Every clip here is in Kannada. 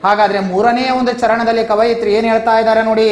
ಹಾಗಾದ್ರೆ ಮೂರನೇ ಒಂದು ಚರಣದಲ್ಲಿ ಕವಯಿತ್ರಿ ಏನ್ ಹೇಳ್ತಾ ಇದ್ದಾರೆ ನೋಡಿ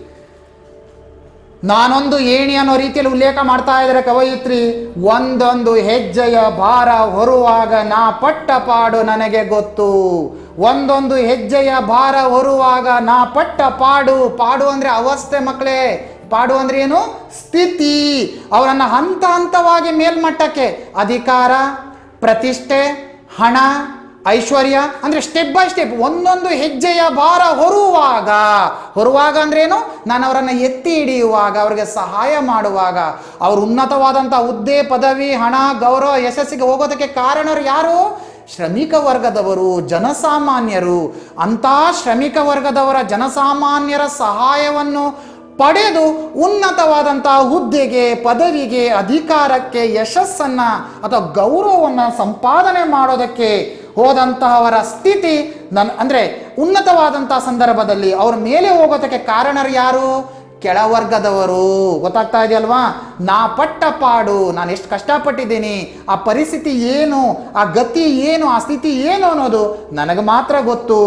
ನಾನೊಂದು ಏಣಿ ಅನ್ನೋ ರೀತಿಯಲ್ಲಿ ಉಲ್ಲೇಖ ಮಾಡ್ತಾ ಇದ್ದಾರೆ ಕವಯಿತ್ರಿ ಒಂದೊಂದು ಹೆಜ್ಜೆಯ ಭಾರ ಹೊರುವಾಗ ನಾ ಪಟ್ಟ ಪಾಡು ನನಗೆ ಗೊತ್ತು ಒಂದೊಂದು ಹೆಜ್ಜೆಯ ಭಾರ ಹೊರುವಾಗ ನಾ ಪಟ್ಟ ಪಾಡು ಪಾಡು ಅಂದ್ರೆ ಅವಸ್ಥೆ ಮಕ್ಕಳೇ ಪಾಡು ಅಂದ್ರೆ ಏನು ಸ್ಥಿತಿ ಅವರನ್ನ ಹಂತ ಹಂತವಾಗಿ ಮೇಲ್ಮಟ್ಟಕ್ಕೆ ಅಧಿಕಾರ ಪ್ರತಿಷ್ಠೆ ಹಣ ಐಶ್ವರ್ಯ ಅಂದ್ರೆ ಸ್ಟೆಪ್ ಬೈ ಸ್ಟೆಪ್ ಒಂದೊಂದು ಹೆಜ್ಜೆಯ ಭಾರ ಹೊರುವಾಗ ಹೊರುವಾಗ ಅಂದ್ರೇನು ನಾನು ಅವರನ್ನ ಎತ್ತಿ ಹಿಡಿಯುವಾಗ ಅವರಿಗೆ ಸಹಾಯ ಮಾಡುವಾಗ ಅವರು ಉನ್ನತವಾದಂಥ ಹುದ್ದೆ ಪದವಿ ಹಣ ಗೌರವ ಯಶಸ್ಸಿಗೆ ಹೋಗೋದಕ್ಕೆ ಕಾರಣರು ಯಾರು ಶ್ರಮಿಕ ವರ್ಗದವರು ಜನಸಾಮಾನ್ಯರು ಅಂತ ಶ್ರಮಿಕ ವರ್ಗದವರ ಜನಸಾಮಾನ್ಯರ ಸಹಾಯವನ್ನು ಪಡೆದು ಉನ್ನತವಾದಂತಹ ಹುದ್ದೆಗೆ ಪದವಿಗೆ ಅಧಿಕಾರಕ್ಕೆ ಯಶಸ್ಸನ್ನ ಅಥವಾ ಗೌರವವನ್ನ ಸಂಪಾದನೆ ಮಾಡೋದಕ್ಕೆ ಹೋದಂತಹವರ ಸ್ಥಿತಿ ನನ್ ಅಂದ್ರೆ ಉನ್ನತವಾದಂತಹ ಸಂದರ್ಭದಲ್ಲಿ ಅವ್ರ ಮೇಲೆ ಹೋಗೋದಕ್ಕೆ ಕಾರಣರು ಯಾರು ಕೆಳವರ್ಗದವರು ಗೊತ್ತಾಗ್ತಾ ಇದೆಯಲ್ವಾ ನಾ ಪಟ್ಟ ಪಾಡು ನಾನು ಎಷ್ಟು ಕಷ್ಟಪಟ್ಟಿದ್ದೀನಿ ಆ ಪರಿಸ್ಥಿತಿ ಏನು ಆ ಗತಿ ಏನು ಆ ಸ್ಥಿತಿ ಏನು ಅನ್ನೋದು ನನಗೆ ಮಾತ್ರ ಗೊತ್ತು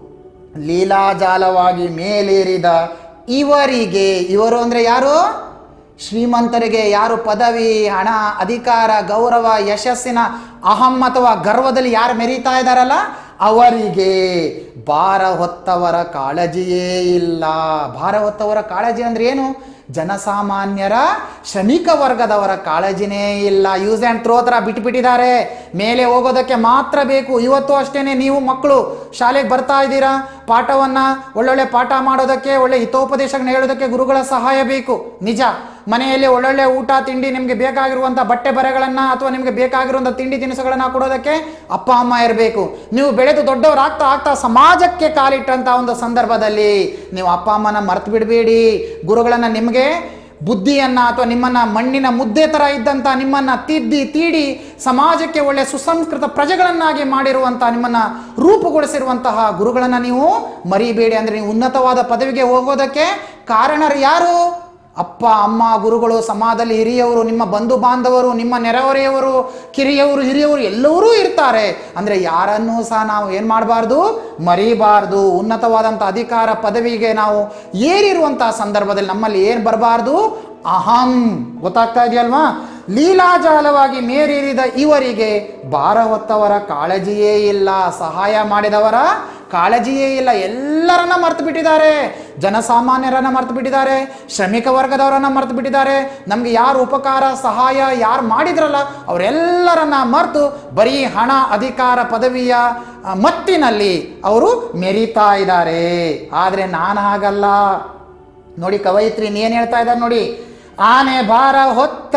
ಲೀಲಾಜಾಲವಾಗಿ ಮೇಲೇರಿದ ಇವರಿಗೆ ಇವರು ಅಂದ್ರೆ ಯಾರು ಶ್ರೀಮಂತರಿಗೆ ಯಾರು ಪದವಿ ಹಣ ಅಧಿಕಾರ ಗೌರವ ಯಶಸ್ಸಿನ ಅಹಂ ಅಥವಾ ಗರ್ವದಲ್ಲಿ ಯಾರು ಮೆರೀತಾ ಇದ್ದಾರಲ್ಲ ಅವರಿಗೆ ಭಾರ ಹೊತ್ತವರ ಕಾಳಜಿಯೇ ಇಲ್ಲ ಭಾರ ಹೊತ್ತವರ ಕಾಳಜಿ ಅಂದ್ರೆ ಏನು ಜನಸಾಮಾನ್ಯರ ಶ್ರಮಿಕ ವರ್ಗದವರ ಕಾಳಜಿನೇ ಇಲ್ಲ ಯೂಸ್ ಆ್ಯಂಡ್ ಥ್ರೋ ಥರ ಬಿಟ್ಬಿಟ್ಟಿದ್ದಾರೆ ಮೇಲೆ ಹೋಗೋದಕ್ಕೆ ಮಾತ್ರ ಬೇಕು ಇವತ್ತು ಅಷ್ಟೇನೆ ನೀವು ಮಕ್ಕಳು ಶಾಲೆಗೆ ಬರ್ತಾ ಇದ್ದೀರಾ ಪಾಠವನ್ನ ಒಳ್ಳೊಳ್ಳೆ ಪಾಠ ಮಾಡೋದಕ್ಕೆ ಒಳ್ಳೆ ಹಿತೋಪದೇಶಗಳನ್ನ ಹೇಳೋದಕ್ಕೆ ಗುರುಗಳ ಸಹಾಯ ಬೇಕು ನಿಜ ಮನೆಯಲ್ಲಿ ಒಳ್ಳೊಳ್ಳೆ ಊಟ ತಿಂಡಿ ನಿಮಗೆ ಬೇಕಾಗಿರುವಂಥ ಬಟ್ಟೆ ಬರೆಗಳನ್ನ ಅಥವಾ ನಿಮಗೆ ಬೇಕಾಗಿರುವಂಥ ತಿಂಡಿ ತಿನಿಸುಗಳನ್ನ ಕೊಡೋದಕ್ಕೆ ಅಪ್ಪ ಅಮ್ಮ ಇರಬೇಕು ನೀವು ಬೆಳೆದು ದೊಡ್ಡವರಾಗ್ತಾ ಆಗ್ತಾ ಸಮಾಜಕ್ಕೆ ಕಾಲಿಟ್ಟಂತ ಒಂದು ಸಂದರ್ಭದಲ್ಲಿ ನೀವು ಅಪ್ಪ ಅಮ್ಮನ ಮರ್ತು ಬಿಡಬೇಡಿ ಗುರುಗಳನ್ನ ನಿಮಗೆ ಬುದ್ಧಿಯನ್ನ ಅಥವಾ ನಿಮ್ಮನ್ನ ಮಣ್ಣಿನ ಮುದ್ದೆ ತರ ಇದ್ದಂತ ನಿಮ್ಮನ್ನ ತಿದ್ದಿ ತೀಡಿ ಸಮಾಜಕ್ಕೆ ಒಳ್ಳೆ ಸುಸಂಸ್ಕೃತ ಪ್ರಜೆಗಳನ್ನಾಗಿ ಮಾಡಿರುವಂತ ನಿಮ್ಮನ್ನ ರೂಪುಗೊಳಿಸಿರುವಂತಹ ಗುರುಗಳನ್ನ ನೀವು ಮರಿಬೇಡಿ ಅಂದ್ರೆ ನೀವು ಉನ್ನತವಾದ ಪದವಿಗೆ ಹೋಗೋದಕ್ಕೆ ಕಾರಣರು ಯಾರು ಅಪ್ಪ ಅಮ್ಮ ಗುರುಗಳು ಸಮಾಜದಲ್ಲಿ ಹಿರಿಯವರು ನಿಮ್ಮ ಬಂಧು ಬಾಂಧವರು ನಿಮ್ಮ ನೆರೆಹೊರೆಯವರು ಕಿರಿಯವರು ಹಿರಿಯವರು ಎಲ್ಲರೂ ಇರ್ತಾರೆ ಅಂದ್ರೆ ಯಾರನ್ನೂ ಸಹ ನಾವು ಏನ್ ಮಾಡಬಾರ್ದು ಮರಿಬಾರ್ದು ಉನ್ನತವಾದಂಥ ಅಧಿಕಾರ ಪದವಿಗೆ ನಾವು ಏರಿರುವಂತಹ ಸಂದರ್ಭದಲ್ಲಿ ನಮ್ಮಲ್ಲಿ ಏನ್ ಬರಬಾರ್ದು ಅಹಂ ಗೊತ್ತಾಗ್ತಾ ಇದೆಯಲ್ವಾ ಲೀಲಾಜಾಲವಾಗಿ ಮೇರೇರಿದ ಇವರಿಗೆ ಭಾರ ಹೊತ್ತವರ ಕಾಳಜಿಯೇ ಇಲ್ಲ ಸಹಾಯ ಮಾಡಿದವರ ಕಾಳಜಿಯೇ ಇಲ್ಲ ಎಲ್ಲರನ್ನ ಮರ್ತು ಬಿಟ್ಟಿದ್ದಾರೆ ಜನಸಾಮಾನ್ಯರನ್ನ ಮರ್ತು ಬಿಟ್ಟಿದ್ದಾರೆ ಶ್ರಮಿಕ ವರ್ಗದವರನ್ನ ಮರ್ತು ಬಿಟ್ಟಿದ್ದಾರೆ ನಮ್ಗೆ ಯಾರು ಉಪಕಾರ ಸಹಾಯ ಯಾರು ಮಾಡಿದ್ರಲ್ಲ ಅವರೆಲ್ಲರನ್ನ ಮರ್ತು ಬರೀ ಹಣ ಅಧಿಕಾರ ಪದವಿಯ ಆ, ಮತ್ತಿನಲ್ಲಿ ಅವರು ಮೆರೀತಾ ಇದ್ದಾರೆ ಆದರೆ ನಾನು ಹಾಗಲ್ಲ ನೋಡಿ ಕವಯಿತ್ರಿ ಏನ್ ಹೇಳ್ತಾ ಇದ್ದಾರೆ ನೋಡಿ ಆನೆ ಭಾರ ಹೊತ್ತ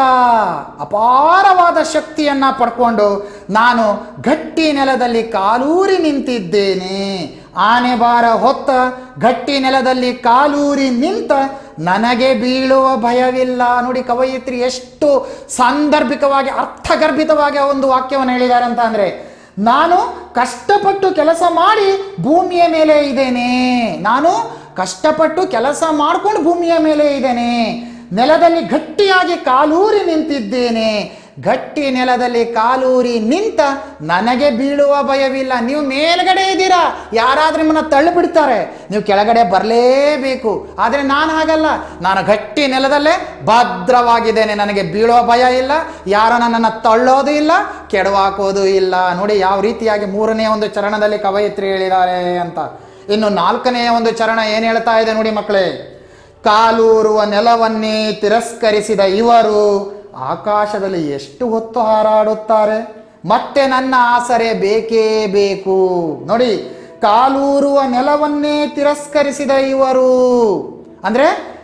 ಅಪಾರವಾದ ಶಕ್ತಿಯನ್ನ ಪಡ್ಕೊಂಡು ನಾನು ಗಟ್ಟಿ ನೆಲದಲ್ಲಿ ಕಾಲೂರಿ ನಿಂತಿದ್ದೇನೆ ಆನೆ ಭಾರ ಹೊತ್ತ ಗಟ್ಟಿ ನೆಲದಲ್ಲಿ ಕಾಲೂರಿ ನಿಂತ ನನಗೆ ಬೀಳುವ ಭಯವಿಲ್ಲ ನೋಡಿ ಕವಯಿತ್ರಿ ಎಷ್ಟು ಸಾಂದರ್ಭಿಕವಾಗಿ ಅರ್ಥಗರ್ಭಿತವಾಗಿ ಆ ಒಂದು ವಾಕ್ಯವನ್ನು ಹೇಳಿದ್ದಾರೆ ಅಂತ ಅಂದ್ರೆ ನಾನು ಕಷ್ಟಪಟ್ಟು ಕೆಲಸ ಮಾಡಿ ಭೂಮಿಯ ಮೇಲೆ ಇದ್ದೇನೆ ನಾನು ಕಷ್ಟಪಟ್ಟು ಕೆಲಸ ಮಾಡ್ಕೊಂಡು ಭೂಮಿಯ ಮೇಲೆ ಇದ್ದೇನೆ ನೆಲದಲ್ಲಿ ಗಟ್ಟಿಯಾಗಿ ಕಾಲೂರಿ ನಿಂತಿದ್ದೇನೆ ಗಟ್ಟಿ ನೆಲದಲ್ಲಿ ಕಾಲೂರಿ ನಿಂತ ನನಗೆ ಬೀಳುವ ಭಯವಿಲ್ಲ ನೀವು ಮೇಲ್ಗಡೆ ಇದ್ದೀರಾ ಯಾರಾದ್ರೂ ನಿಮ್ಮನ್ನ ತಳ್ಳಿ ಬಿಡ್ತಾರೆ ನೀವು ಕೆಳಗಡೆ ಬರಲೇಬೇಕು ಆದರೆ ನಾನು ಹಾಗಲ್ಲ ನಾನು ಗಟ್ಟಿ ನೆಲದಲ್ಲೇ ಭದ್ರವಾಗಿದ್ದೇನೆ ನನಗೆ ಬೀಳುವ ಭಯ ಇಲ್ಲ ಯಾರು ನನ್ನನ್ನು ತಳ್ಳೋದು ಇಲ್ಲ ಕೆಡವಾಕೋದು ಇಲ್ಲ ನೋಡಿ ಯಾವ ರೀತಿಯಾಗಿ ಮೂರನೇ ಒಂದು ಚರಣದಲ್ಲಿ ಕವಯಿತ್ರಿ ಹೇಳಿದ್ದಾರೆ ಅಂತ ಇನ್ನು ನಾಲ್ಕನೆಯ ಒಂದು ಚರಣ ಏನು ಹೇಳ್ತಾ ಇದೆ ನೋಡಿ ಮಕ್ಕಳೇ ಕಾಲೂರುವ ನೆಲವನ್ನೇ ತಿರಸ್ಕರಿಸಿದ ಇವರು ಆಕಾಶದಲ್ಲಿ ಎಷ್ಟು ಹೊತ್ತು ಹಾರಾಡುತ್ತಾರೆ ಮತ್ತೆ ನನ್ನ ಆಸರೆ ಬೇಕೇ ಬೇಕು ನೋಡಿ ಕಾಲೂರುವ ನೆಲವನ್ನೇ ತಿರಸ್ಕರಿಸಿದ ಇವರು ಅಂದ್ರೆ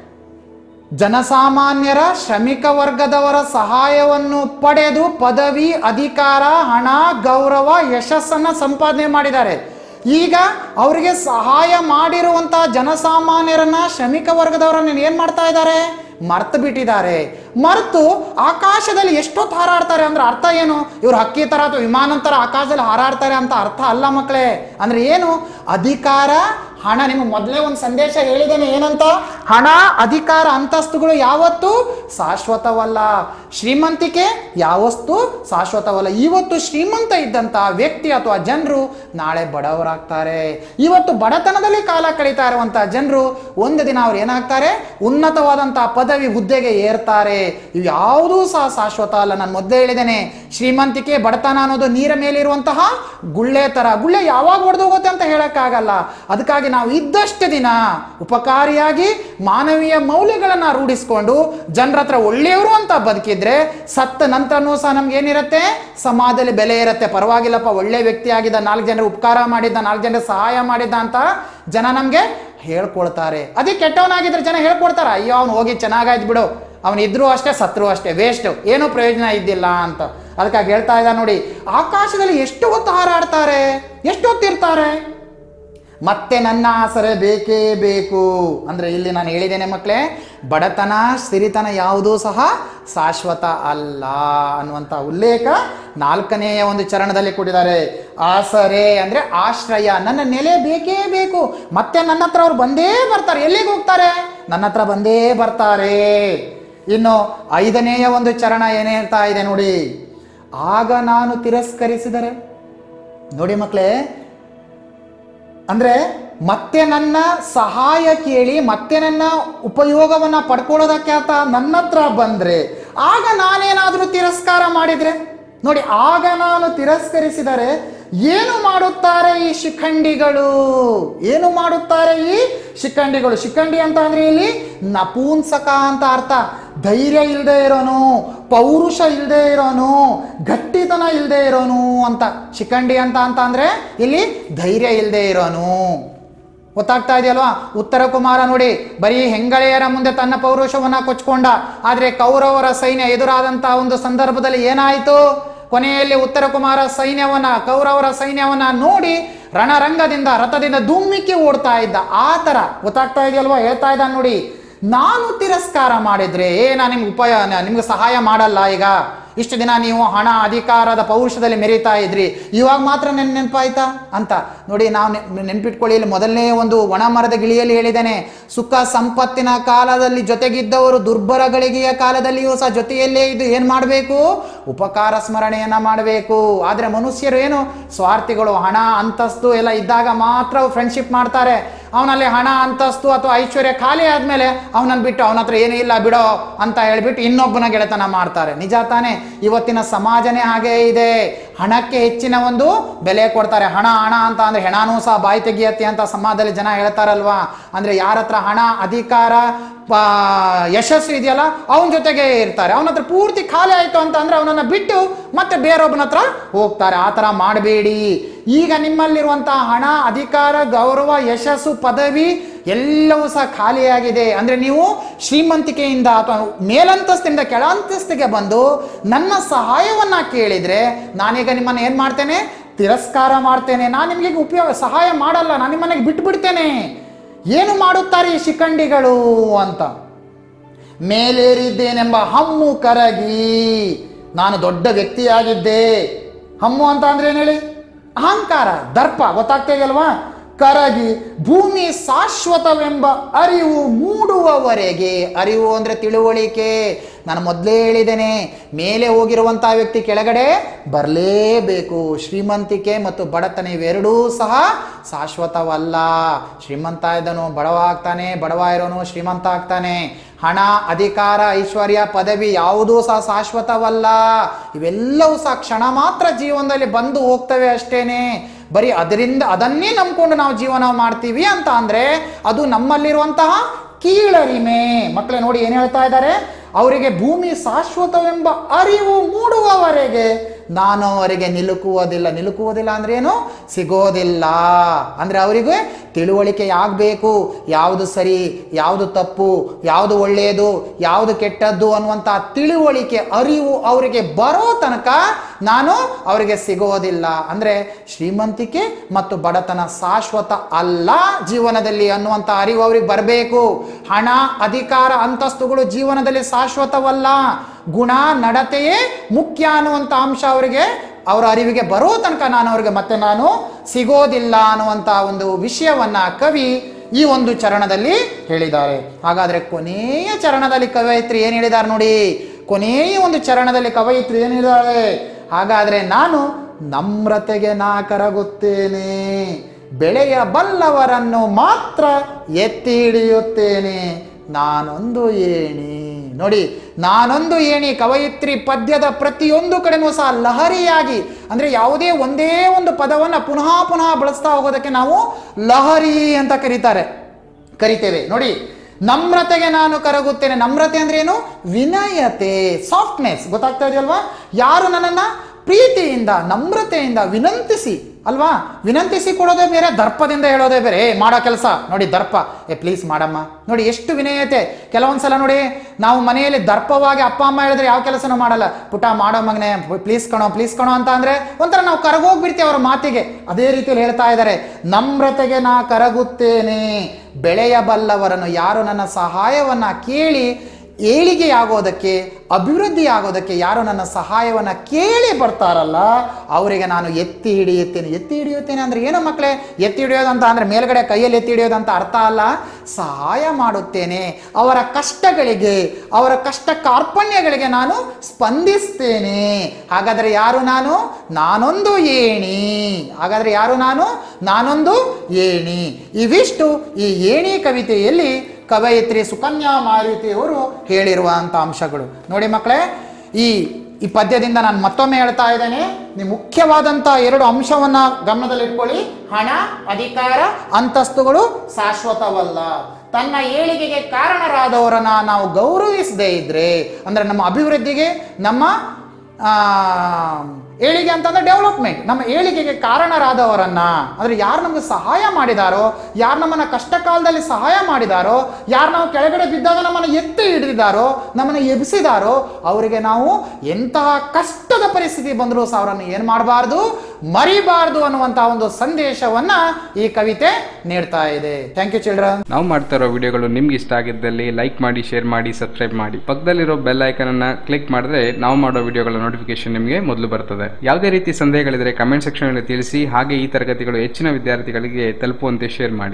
ಜನಸಾಮಾನ್ಯರ ಶ್ರಮಿಕ ವರ್ಗದವರ ಸಹಾಯವನ್ನು ಪಡೆದು ಪದವಿ ಅಧಿಕಾರ ಹಣ ಗೌರವ ಯಶಸ್ಸನ್ನ ಸಂಪಾದನೆ ಮಾಡಿದ್ದಾರೆ ಈಗ ಅವರಿಗೆ ಸಹಾಯ ಮಾಡಿರುವಂತಹ ಜನಸಾಮಾನ್ಯರನ್ನ ಶ್ರಮಿಕ ವರ್ಗದವರನ್ನ ಏನ್ ಮಾಡ್ತಾ ಇದ್ದಾರೆ ಮರ್ತು ಬಿಟ್ಟಿದ್ದಾರೆ ಮರ್ತು ಆಕಾಶದಲ್ಲಿ ಎಷ್ಟೊತ್ತು ಹಾರಾಡ್ತಾರೆ ಅಂದ್ರೆ ಅರ್ಥ ಏನು ಇವ್ರು ಹಕ್ಕಿ ತರ ಅಥವಾ ವಿಮಾನ ತರ ಆಕಾಶದಲ್ಲಿ ಹಾರಾಡ್ತಾರೆ ಅಂತ ಅರ್ಥ ಅಲ್ಲ ಮಕ್ಕಳೇ ಅಂದ್ರೆ ಏನು ಅಧಿಕಾರ ಹಣ ನಿಮ್ಗೆ ಮೊದಲೇ ಒಂದು ಸಂದೇಶ ಹೇಳಿದ್ದೇನೆ ಏನಂತ ಹಣ ಅಧಿಕಾರ ಅಂತಸ್ತುಗಳು ಯಾವತ್ತೂ ಶಾಶ್ವತವಲ್ಲ ಶ್ರೀಮಂತಿಕೆ ಯಾವಸ್ತು ಶಾಶ್ವತವಲ್ಲ ಇವತ್ತು ಶ್ರೀಮಂತ ಇದ್ದಂಥ ವ್ಯಕ್ತಿ ಅಥವಾ ಜನರು ನಾಳೆ ಬಡವರಾಗ್ತಾರೆ ಇವತ್ತು ಬಡತನದಲ್ಲಿ ಕಾಲ ಕಳೀತಾ ಇರುವಂಥ ಜನರು ಒಂದು ದಿನ ಅವ್ರು ಏನಾಗ್ತಾರೆ ಉನ್ನತವಾದಂಥ ಪದವಿ ಹುದ್ದೆಗೆ ಏರ್ತಾರೆ ಇವು ಯಾವುದೂ ಸಹ ಶಾಶ್ವತ ಅಲ್ಲ ನಾನು ಮೊದಲೇ ಹೇಳಿದ್ದೇನೆ ಶ್ರೀಮಂತಿಕೆ ಬಡತನ ಅನ್ನೋದು ನೀರ ಮೇಲಿರುವಂತಹ ಗುಳ್ಳೆ ತರ ಗುಳ್ಳೆ ಯಾವಾಗ ಹೊಡೆದೋಗುತ್ತೆ ಅಂತ ಹೇಳಕ್ಕಾಗಲ್ಲ ಅದಕ್ಕಾಗಿ ನಾವು ಇದ್ದಷ್ಟು ದಿನ ಉಪಕಾರಿಯಾಗಿ ಮಾನವೀಯ ಮೌಲ್ಯಗಳನ್ನ ರೂಢಿಸ್ಕೊಂಡು ಜನರ ಹತ್ರ ಒಳ್ಳೆಯವರು ಅಂತ ಬದುಕಿದ್ರೆ ಸತ್ತ ನಂತರನೂ ಸಹ ನಮ್ಗೆ ಏನಿರುತ್ತೆ ಸಮಾಜದಲ್ಲಿ ಬೆಲೆ ಇರುತ್ತೆ ಪರವಾಗಿಲ್ಲಪ್ಪ ಒಳ್ಳೆ ವ್ಯಕ್ತಿ ಆಗಿದ್ದ ನಾಲ್ಕು ಜನರು ಉಪಕಾರ ಮಾಡಿದ್ದ ನಾಲ್ಕು ಜನರಿಗೆ ಸಹಾಯ ಮಾಡಿದ್ದ ಅಂತ ಜನ ನಮ್ಗೆ ಹೇಳ್ಕೊಳ್ತಾರೆ ಅದೇ ಕೆಟ್ಟವನಾಗಿದ್ರೆ ಜನ ಹೇಳ್ಕೊಡ್ತಾರ ಅಯ್ಯೋ ಅವ್ನು ಹೋಗಿ ಚೆನ್ನಾಗಾಯ್ತು ಬಿಡು ಅವನು ಇದ್ರೂ ಅಷ್ಟೇ ಸತ್ರು ಅಷ್ಟೇ ವೇಸ್ಟ್ ಏನೂ ಪ್ರಯೋಜನ ಇದ್ದಿಲ್ಲ ಅಂತ ಅದಕ್ಕಾಗಿ ಹೇಳ್ತಾ ಇದ್ದ ನೋಡಿ ಆಕಾಶದಲ್ಲಿ ಎಷ್ಟು ಹೊತ್ತು ಹಾರಾಡ್ತಾರೆ ಎಷ್ಟು ಹೊತ್ತಿರ್ತಾರೆ ಮತ್ತೆ ನನ್ನ ಆಸರೆ ಬೇಕೇ ಬೇಕು ಅಂದ್ರೆ ಇಲ್ಲಿ ನಾನು ಹೇಳಿದ್ದೇನೆ ಮಕ್ಕಳೇ ಬಡತನ ಸಿರಿತನ ಯಾವುದೂ ಸಹ ಶಾಶ್ವತ ಅಲ್ಲ ಅನ್ನುವಂಥ ಉಲ್ಲೇಖ ನಾಲ್ಕನೆಯ ಒಂದು ಚರಣದಲ್ಲಿ ಕೊಟ್ಟಿದ್ದಾರೆ ಆಸರೆ ಅಂದ್ರೆ ಆಶ್ರಯ ನನ್ನ ನೆಲೆ ಬೇಕೇ ಬೇಕು ಮತ್ತೆ ನನ್ನ ಹತ್ರ ಅವ್ರು ಬಂದೇ ಬರ್ತಾರೆ ಎಲ್ಲಿಗೆ ಹೋಗ್ತಾರೆ ನನ್ನ ಹತ್ರ ಬಂದೇ ಬರ್ತಾರೆ ಇನ್ನು ಐದನೆಯ ಒಂದು ಚರಣ ಏನ್ ಹೇಳ್ತಾ ಇದೆ ನೋಡಿ ಆಗ ನಾನು ತಿರಸ್ಕರಿಸಿದರೆ ನೋಡಿ ಮಕ್ಕಳೇ ಅಂದ್ರೆ ಮತ್ತೆ ನನ್ನ ಸಹಾಯ ಕೇಳಿ ಮತ್ತೆ ನನ್ನ ಉಪಯೋಗವನ್ನ ಪಡ್ಕೊಳ್ಳೋದಕ್ಕೆ ಆತ ನನ್ನ ಹತ್ರ ಬಂದ್ರೆ ಆಗ ನಾನೇನಾದ್ರೂ ತಿರಸ್ಕಾರ ಮಾಡಿದ್ರೆ ನೋಡಿ ಆಗ ನಾನು ತಿರಸ್ಕರಿಸಿದರೆ ಏನು ಮಾಡುತ್ತಾರೆ ಈ ಶಿಖಂಡಿಗಳು ಏನು ಮಾಡುತ್ತಾರೆ ಈ ಶಿಖಂಡಿಗಳು ಶಿಖಂಡಿ ಅಂತ ಅಂದ್ರೆ ಇಲ್ಲಿ ನಪೂಂಸಕ ಅಂತ ಅರ್ಥ ಧೈರ್ಯ ಇಲ್ಲದೆ ಇರೋನು ಪೌರುಷ ಇಲ್ಲದೆ ಇರೋನು ಗಟ್ಟಿತನ ಇಲ್ಲದೆ ಇರೋನು ಅಂತ ಶಿಖಂಡಿ ಅಂತ ಅಂತ ಅಂದ್ರೆ ಇಲ್ಲಿ ಧೈರ್ಯ ಇಲ್ಲದೆ ಇರೋನು ಗೊತ್ತಾಗ್ತಾ ಇದೆಯಲ್ವಾ ಉತ್ತರ ಕುಮಾರ ನೋಡಿ ಬರೀ ಹೆಂಗಳೆಯರ ಮುಂದೆ ತನ್ನ ಪೌರುಷವನ್ನ ಕೊಚ್ಕೊಂಡ ಆದ್ರೆ ಕೌರವರ ಸೈನ್ಯ ಎದುರಾದಂತಹ ಒಂದು ಸಂದರ್ಭದಲ್ಲಿ ಏನಾಯಿತು ಕೊನೆಯಲ್ಲಿ ಉತ್ತರ ಕುಮಾರ ಸೈನ್ಯವನ್ನ ಕೌರವರ ಸೈನ್ಯವನ್ನ ನೋಡಿ ರಣರಂಗದಿಂದ ರಥದಿಂದ ದುಮ್ಮಿಕ್ಕಿ ಓಡ್ತಾ ಇದ್ದ ಆ ತರ ಗೊತ್ತಾಗ್ತಾ ಇದೆಯಲ್ವಾ ಹೇಳ್ತಾ ಇದ್ದ ನೋಡಿ ನಾನು ತಿರಸ್ಕಾರ ಮಾಡಿದ್ರೆ ಏ ನಾನು ನಿಮ್ಗೆ ಉಪಯ ನಿಮ್ಗೆ ಸಹಾಯ ಮಾಡಲ್ಲ ಈಗ ಇಷ್ಟು ದಿನ ನೀವು ಹಣ ಅಧಿಕಾರದ ಪೌರುಷದಲ್ಲಿ ಮೆರೀತಾ ಇದ್ರಿ ಇವಾಗ ಮಾತ್ರ ನೆನ್ ನೆನಪಾಯ್ತಾ ಅಂತ ನೋಡಿ ನಾವು ನೆನ್- ನೆನ್ಪಿಟ್ಕೊಳ್ಳಿ ಇಲ್ಲಿ ಮೊದಲನೇ ಒಂದು ಒಣ ಮರದ ಗಿಳಿಯಲ್ಲಿ ಹೇಳಿದ್ದೇನೆ ಸುಖ ಸಂಪತ್ತಿನ ಕಾಲದಲ್ಲಿ ಜೊತೆಗಿದ್ದವರು ದುರ್ಬಲಗಳಿಗೆಯ ಕಾಲದಲ್ಲಿಯೂ ಸಹ ಜೊತೆಯಲ್ಲೇ ಇದು ಏನು ಮಾಡಬೇಕು ಉಪಕಾರ ಸ್ಮರಣೆಯನ್ನ ಮಾಡಬೇಕು ಆದರೆ ಮನುಷ್ಯರು ಏನು ಸ್ವಾರ್ಥಿಗಳು ಹಣ ಅಂತಸ್ತು ಎಲ್ಲ ಇದ್ದಾಗ ಮಾತ್ರ ಫ್ರೆಂಡ್ಶಿಪ್ ಮಾಡ್ತಾರೆ ಅವನಲ್ಲಿ ಹಣ ಅಂತಸ್ತು ಅಥವಾ ಐಶ್ವರ್ಯ ಖಾಲಿ ಆದ್ಮೇಲೆ ಅವನನ್ನು ಬಿಟ್ಟು ಅವನ ಹತ್ರ ಏನೂ ಇಲ್ಲ ಬಿಡೋ ಅಂತ ಹೇಳ್ಬಿಟ್ಟು ಇನ್ನೊಬ್ಬನ ಗೆಳೆತನ ಮಾಡ್ತಾರೆ ನಿಜ ತಾನೇ ಇವತ್ತಿನ ಸಮಾಜನೇ ಹಾಗೇ ಇದೆ ಹಣಕ್ಕೆ ಹೆಚ್ಚಿನ ಒಂದು ಬೆಲೆ ಕೊಡ್ತಾರೆ ಹಣ ಹಣ ಅಂತ ಅಂದ್ರೆ ಹೆಣನೂ ಸಹ ಬಾಯಿ ತೆಗಿಯತ್ತೆ ಅಂತ ಸಮಾಜದಲ್ಲಿ ಜನ ಹೇಳ್ತಾರಲ್ವಾ ಅಂದ್ರೆ ಯಾರ ಹತ್ರ ಹಣ ಅಧಿಕಾರ ಪ- ಯಶಸ್ಸು ಇದೆಯಲ್ಲ ಅವನ ಜೊತೆಗೆ ಇರ್ತಾರೆ ಅವನ ಹತ್ರ ಪೂರ್ತಿ ಖಾಲಿ ಆಯ್ತು ಅಂತ ಅಂದ್ರೆ ಅವನನ್ನ ಬಿಟ್ಟು ಮತ್ತೆ ಬೇರೊಬ್ಬನ ಹತ್ರ ಹೋಗ್ತಾರೆ ಆ ಥರ ಮಾಡಬೇಡಿ ಈಗ ನಿಮ್ಮಲ್ಲಿರುವಂತಹ ಹಣ ಅಧಿಕಾರ ಗೌರವ ಯಶಸ್ಸು ಪದವಿ ಎಲ್ಲವೂ ಸಹ ಖಾಲಿಯಾಗಿದೆ ಅಂದ್ರೆ ನೀವು ಶ್ರೀಮಂತಿಕೆಯಿಂದ ಅಥವಾ ಮೇಲಂತಸ್ತಿಂದ ಕೆಳ ಅಂತಸ್ತಿಗೆ ಬಂದು ನನ್ನ ಸಹಾಯವನ್ನ ಕೇಳಿದ್ರೆ ನಾನೀಗ ನಿಮ್ಮನ್ನ ಏನ್ ಮಾಡ್ತೇನೆ ತಿರಸ್ಕಾರ ಮಾಡ್ತೇನೆ ನಾನು ನಿಮಗೆ ಉಪಯೋಗ ಸಹಾಯ ಮಾಡಲ್ಲ ನಾನು ನಿಮ್ಮನೆಗೆ ಬಿಟ್ಬಿಡ್ತೇನೆ ಏನು ಮಾಡುತ್ತಾರೆ ಈ ಶಿಖಂಡಿಗಳು ಅಂತ ಮೇಲೇರಿದ್ದೇನೆಂಬ ಹಮ್ಮು ಕರಗಿ ನಾನು ದೊಡ್ಡ ವ್ಯಕ್ತಿಯಾಗಿದ್ದೆ ಹಮ್ಮು ಅಂತ ಅಂದ್ರೆ ಏನು ಹೇಳಿ ಅಹಂಕಾರ ದರ್ಪ ಗೊತ್ತಾಗ್ತಾ ಇದೆಯಲ್ವಾ ಕರಗಿ ಭೂಮಿ ಶಾಶ್ವತವೆಂಬ ಅರಿವು ಮೂಡುವವರೆಗೆ ಅರಿವು ಅಂದ್ರೆ ತಿಳುವಳಿಕೆ ನಾನು ಮೊದಲೇ ಹೇಳಿದ್ದೇನೆ ಮೇಲೆ ಹೋಗಿರುವಂತಹ ವ್ಯಕ್ತಿ ಕೆಳಗಡೆ ಬರಲೇಬೇಕು ಶ್ರೀಮಂತಿಕೆ ಮತ್ತು ಬಡತನ ಇವೆರಡೂ ಸಹ ಶಾಶ್ವತವಲ್ಲ ಶ್ರೀಮಂತ ಇದ್ದನು ಬಡವ ಆಗ್ತಾನೆ ಬಡವ ಇರೋನು ಶ್ರೀಮಂತ ಆಗ್ತಾನೆ ಹಣ ಅಧಿಕಾರ ಐಶ್ವರ್ಯ ಪದವಿ ಯಾವುದೂ ಸಹ ಶಾಶ್ವತವಲ್ಲ ಇವೆಲ್ಲವೂ ಸಹ ಕ್ಷಣ ಮಾತ್ರ ಜೀವನದಲ್ಲಿ ಬಂದು ಹೋಗ್ತವೆ ಅಷ್ಟೇನೆ ಬರೀ ಅದರಿಂದ ಅದನ್ನೇ ನಂಬ್ಕೊಂಡು ನಾವು ಜೀವನ ಮಾಡ್ತೀವಿ ಅಂತ ಅಂದ್ರೆ ಅದು ನಮ್ಮಲ್ಲಿರುವಂತಹ ಕೀಳರಿಮೆ ಮಕ್ಕಳೇ ನೋಡಿ ಏನ್ ಹೇಳ್ತಾ ಇದ್ದಾರೆ ಅವರಿಗೆ ಭೂಮಿ ಶಾಶ್ವತವೆಂಬ ಅರಿವು ಮೂಡುವವರೆಗೆ ನಾನು ಅವರಿಗೆ ನಿಲುಕುವುದಿಲ್ಲ ನಿಲುಕುವುದಿಲ್ಲ ಅಂದ್ರೆ ಏನು ಸಿಗೋದಿಲ್ಲ ಅಂದ್ರೆ ಅವರಿಗೆ ತಿಳುವಳಿಕೆ ಆಗಬೇಕು ಯಾವುದು ಸರಿ ಯಾವುದು ತಪ್ಪು ಯಾವುದು ಒಳ್ಳೆಯದು ಯಾವುದು ಕೆಟ್ಟದ್ದು ಅನ್ನುವಂಥ ತಿಳುವಳಿಕೆ ಅರಿವು ಅವರಿಗೆ ಬರೋ ತನಕ ನಾನು ಅವರಿಗೆ ಸಿಗೋದಿಲ್ಲ ಅಂದ್ರೆ ಶ್ರೀಮಂತಿಕೆ ಮತ್ತು ಬಡತನ ಶಾಶ್ವತ ಅಲ್ಲ ಜೀವನದಲ್ಲಿ ಅನ್ನುವಂಥ ಅರಿವು ಅವ್ರಿಗೆ ಬರಬೇಕು ಹಣ ಅಧಿಕಾರ ಅಂತಸ್ತುಗಳು ಜೀವನದಲ್ಲಿ ಶಾಶ್ವತವಲ್ಲ ಗುಣ ನಡತೆಯೇ ಮುಖ್ಯ ಅನ್ನುವಂಥ ಅಂಶ ಅವರಿಗೆ ಅವರ ಅರಿವಿಗೆ ಬರೋ ತನಕ ನಾನು ಅವರಿಗೆ ಮತ್ತೆ ನಾನು ಸಿಗೋದಿಲ್ಲ ಅನ್ನುವಂಥ ಒಂದು ವಿಷಯವನ್ನ ಕವಿ ಈ ಒಂದು ಚರಣದಲ್ಲಿ ಹೇಳಿದ್ದಾರೆ ಹಾಗಾದ್ರೆ ಕೊನೆಯ ಚರಣದಲ್ಲಿ ಕವಯಿತ್ರಿ ಏನು ಹೇಳಿದ್ದಾರೆ ನೋಡಿ ಕೊನೆಯ ಒಂದು ಚರಣದಲ್ಲಿ ಕವಯಿತ್ರಿ ಏನು ಹೇಳಿದಾಳೆ ಹಾಗಾದ್ರೆ ನಾನು ನಮ್ರತೆಗೆ ನಾ ಕರಗುತ್ತೇನೆ ಬೆಳೆಯ ಬಲ್ಲವರನ್ನು ಮಾತ್ರ ಎತ್ತಿ ಹಿಡಿಯುತ್ತೇನೆ ನಾನೊಂದು ಏಣಿ ನೋಡಿ ನಾನೊಂದು ಏಣಿ ಕವಯಿತ್ರಿ ಪದ್ಯದ ಪ್ರತಿಯೊಂದು ಕಡೆನೂ ಸಹ ಲಹರಿಯಾಗಿ ಅಂದರೆ ಯಾವುದೇ ಒಂದೇ ಒಂದು ಪದವನ್ನು ಪುನಃ ಪುನಃ ಬಳಸ್ತಾ ಹೋಗೋದಕ್ಕೆ ನಾವು ಲಹರಿ ಅಂತ ಕರೀತಾರೆ ಕರಿತೇವೆ ನೋಡಿ ನಮ್ರತೆಗೆ ನಾನು ಕರಗುತ್ತೇನೆ ನಮ್ರತೆ ಅಂದ್ರೆ ಏನು ವಿನಯತೆ ಸಾಫ್ಟ್ನೆಸ್ ಗೊತ್ತಾಗ್ತಾ ಇದೆಯಲ್ವಾ ಯಾರು ನನ್ನನ್ನ ಪ್ರೀತಿಯಿಂದ ನಮ್ರತೆಯಿಂದ ವಿನಂತಿಸಿ ಅಲ್ವಾ ವಿನಂತಿಸಿ ಕೊಡೋದೇ ಬೇರೆ ದರ್ಪದಿಂದ ಹೇಳೋದೇ ಬೇರೆ ಏ ಮಾಡೋ ಕೆಲಸ ನೋಡಿ ದರ್ಪ ಏ ಪ್ಲೀಸ್ ಮಾಡಮ್ಮ ನೋಡಿ ಎಷ್ಟು ವಿನಯತೆ ಕೆಲವೊಂದ್ಸಲ ನೋಡಿ ನಾವು ಮನೆಯಲ್ಲಿ ದರ್ಪವಾಗಿ ಅಪ್ಪ ಅಮ್ಮ ಹೇಳಿದ್ರೆ ಯಾವ ಕೆಲಸನೂ ಮಾಡಲ್ಲ ಪುಟ ಮಾಡೋ ಮಗನೆ ಪ್ಲೀಸ್ ಕಣೋ ಪ್ಲೀಸ್ ಕಣೋ ಅಂತ ಅಂದ್ರೆ ಒಂಥರ ನಾವು ಕರಗೋಗ್ಬಿಡ್ತೀವಿ ಅವರ ಮಾತಿಗೆ ಅದೇ ರೀತಿಯಲ್ಲಿ ಹೇಳ್ತಾ ಇದ್ದಾರೆ ನಮ್ರತೆಗೆ ನಾ ಕರಗುತ್ತೇನೆ ಬೆಳೆಯಬಲ್ಲವರನ್ನು ಯಾರು ನನ್ನ ಸಹಾಯವನ್ನ ಕೇಳಿ ಏಳಿಗೆಯಾಗೋದಕ್ಕೆ ಅಭಿವೃದ್ಧಿ ಆಗೋದಕ್ಕೆ ಯಾರು ನನ್ನ ಸಹಾಯವನ್ನು ಕೇಳಿ ಬರ್ತಾರಲ್ಲ ಅವರಿಗೆ ನಾನು ಎತ್ತಿ ಹಿಡಿಯುತ್ತೇನೆ ಎತ್ತಿ ಹಿಡಿಯುತ್ತೇನೆ ಅಂದರೆ ಏನು ಮಕ್ಕಳೇ ಎತ್ತಿ ಹಿಡಿಯೋದಂತ ಅಂದರೆ ಮೇಲ್ಗಡೆ ಕೈಯಲ್ಲಿ ಎತ್ತಿ ಹಿಡಿಯೋದಂತ ಅರ್ಥ ಅಲ್ಲ ಸಹಾಯ ಮಾಡುತ್ತೇನೆ ಅವರ ಕಷ್ಟಗಳಿಗೆ ಅವರ ಕಷ್ಟ ಕಾರ್ಪಣ್ಯಗಳಿಗೆ ನಾನು ಸ್ಪಂದಿಸ್ತೇನೆ ಹಾಗಾದರೆ ಯಾರು ನಾನು ನಾನೊಂದು ಏಣಿ ಹಾಗಾದರೆ ಯಾರು ನಾನು ನಾನೊಂದು ಏಣಿ ಇವಿಷ್ಟು ಈ ಏಣಿ ಕವಿತೆಯಲ್ಲಿ ಕವಯಿತ್ರಿ ಸುಕನ್ಯಾ ಮಾರುತಿಯವರು ಹೇಳಿರುವಂಥ ಅಂಶಗಳು ನೋಡಿ ಮಕ್ಕಳೇ ಈ ಈ ಪದ್ಯದಿಂದ ನಾನು ಮತ್ತೊಮ್ಮೆ ಹೇಳ್ತಾ ಇದ್ದೇನೆ ನೀವು ಮುಖ್ಯವಾದಂಥ ಎರಡು ಅಂಶವನ್ನ ಗಮನದಲ್ಲಿಟ್ಕೊಳ್ಳಿ ಹಣ ಅಧಿಕಾರ ಅಂತಸ್ತುಗಳು ಶಾಶ್ವತವಲ್ಲ ತನ್ನ ಏಳಿಗೆಗೆ ಕಾರಣರಾದವರನ್ನ ನಾವು ಗೌರವಿಸದೇ ಇದ್ರೆ ಅಂದ್ರೆ ನಮ್ಮ ಅಭಿವೃದ್ಧಿಗೆ ನಮ್ಮ ಆ, ಏಳಿಗೆ ಅಂತಂದ್ರೆ ಡೆವಲಪ್ಮೆಂಟ್ ನಮ್ಮ ಏಳಿಗೆಗೆ ಕಾರಣರಾದವರನ್ನ ಅಂದ್ರೆ ಯಾರು ನಮ್ಗೆ ಸಹಾಯ ಮಾಡಿದಾರೋ ಯಾರು ನಮ್ಮನ್ನ ಕಷ್ಟ ಕಾಲದಲ್ಲಿ ಸಹಾಯ ಮಾಡಿದಾರೋ ಯಾರು ನಾವು ಕೆಳಗಡೆ ಬಿದ್ದಾಗ ನಮ್ಮನ್ನು ಎತ್ತಿ ಹಿಡಿದಿದ್ದಾರೋ ನಮ್ಮನ್ನು ಎಬ್ಸಿದಾರೋ ಅವರಿಗೆ ನಾವು ಎಂತಹ ಕಷ್ಟದ ಪರಿಸ್ಥಿತಿ ಬಂದರೂ ಸಹ ಅವರನ್ನು ಏನು ಮಾಡಬಾರ್ದು ಮರಿಬಾರ್ದು ಅನ್ನುವಂತಹ ಒಂದು ಸಂದೇಶವನ್ನ ಈ ಕವಿತೆ ನೀಡ್ತಾ ಇದೆ ಥ್ಯಾಂಕ್ ಯು ಚಿಲ್ಡ್ರನ್ ನಾವು ಮಾಡ್ತಾ ಇರೋ ವಿಡಿಯೋಗಳು ನಿಮ್ಗೆ ಇಷ್ಟ ಆಗಿದ್ದಲ್ಲಿ ಲೈಕ್ ಮಾಡಿ ಶೇರ್ ಮಾಡಿ ಸಬ್ಸ್ಕ್ರೈಬ್ ಮಾಡಿ ಪಕ್ಕದಲ್ಲಿರೋ ಬೆಲ್ ಐಕನ್ ಅನ್ನ ಕ್ಲಿಕ್ ಮಾಡಿದ್ರೆ ನಾವು ಮಾಡೋ ವಿಡಿಯೋಗಳ ನೋಟಿಫಿಕೇಶನ್ ನಿಮಗೆ ಮೊದಲು ಬರ್ತದೆ ಯಾವುದೇ ರೀತಿ ಸಂದೇಹಗಳಿದ್ರೆ ಕಮೆಂಟ್ ಸೆಕ್ಷನ್ ಅಲ್ಲಿ ತಿಳಿಸಿ ಹಾಗೆ ಈ ತರಗತಿಗಳು ಹೆಚ್ಚಿನ ವಿದ್ಯಾರ್ಥಿಗಳಿಗೆ ತಲುಪುವಂತೆ ಶೇರ್ ಮಾಡಿ